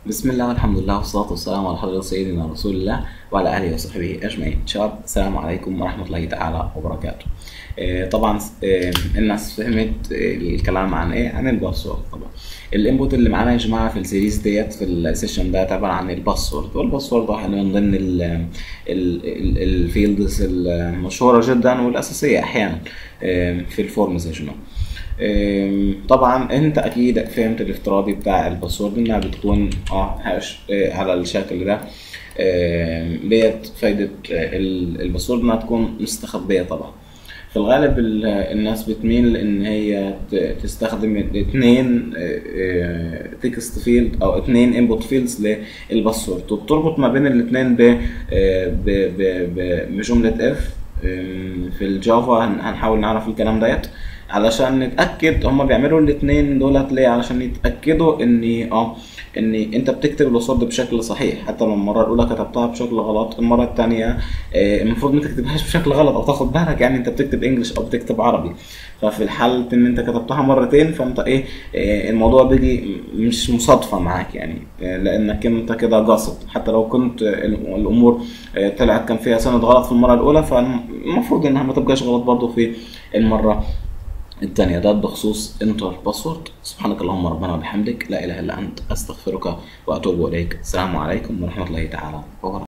بسم الله والحمد لله والصلاة والسلام على حضرة سيدنا رسول الله وعلى آله وصحبه أجمعين شباب السلام عليكم ورحمة الله تعالى وبركاته آه، طبعا آه، الناس فهمت آه، الكلام عن ايه عن الباسورد طبعا الانبوت اللي معانا يا جماعه في السيريز ديت في السيشن ده عباره عن الباسورد والباسورد واحد من ضمن الفيلدز المشهوره جدا والاساسيه احيانا آه، في الفورمز يا جماعه آم، طبعا انت اكيد فهمت الافتراضي بتاع الباسورد انها بتكون اه هاش آه، على الشكل ده آم، ديت فايدة آه، ال- الباسورد انها تكون مستخبية طبعا في الغالب ال- الناس بتميل ان هي ت- تستخدم اتنين تكست فيلد او اتنين انبوت فيلدز للباسورد وبتربط ما بين الاتنين ب آه، ب- ب- ب- بجملة اف في الجافا هن- هنحاول نعرف الكلام ديت علشان نتاكد هما بيعملوا الاثنين دولت ليه علشان يتاكدوا ان اه ان انت بتكتب الباسورد بشكل صحيح حتى لو المره الاولى كتبتها بشكل غلط المره الثانيه المفروض ما تكتبهاش بشكل غلط او تاخد بالك يعني انت بتكتب انجلش او بتكتب عربي ففي الحالة ان انت كتبتها مرتين فانت ايه آه، الموضوع بيجي مش مصادفة معاك يعني آه، لانك انت كده قاصد حتى لو كنت آه، الامور آه، طلعت كان فيها سند غلط في المرة الاولى فالمفروض انها ما تبقاش غلط برضه في المرة الثانية ده بخصوص انتر باسورد سبحانك اللهم ربنا وبحمدك لا اله الا انت استغفرك واتوب اليك السلام عليكم ورحمة الله تعالى وبركاته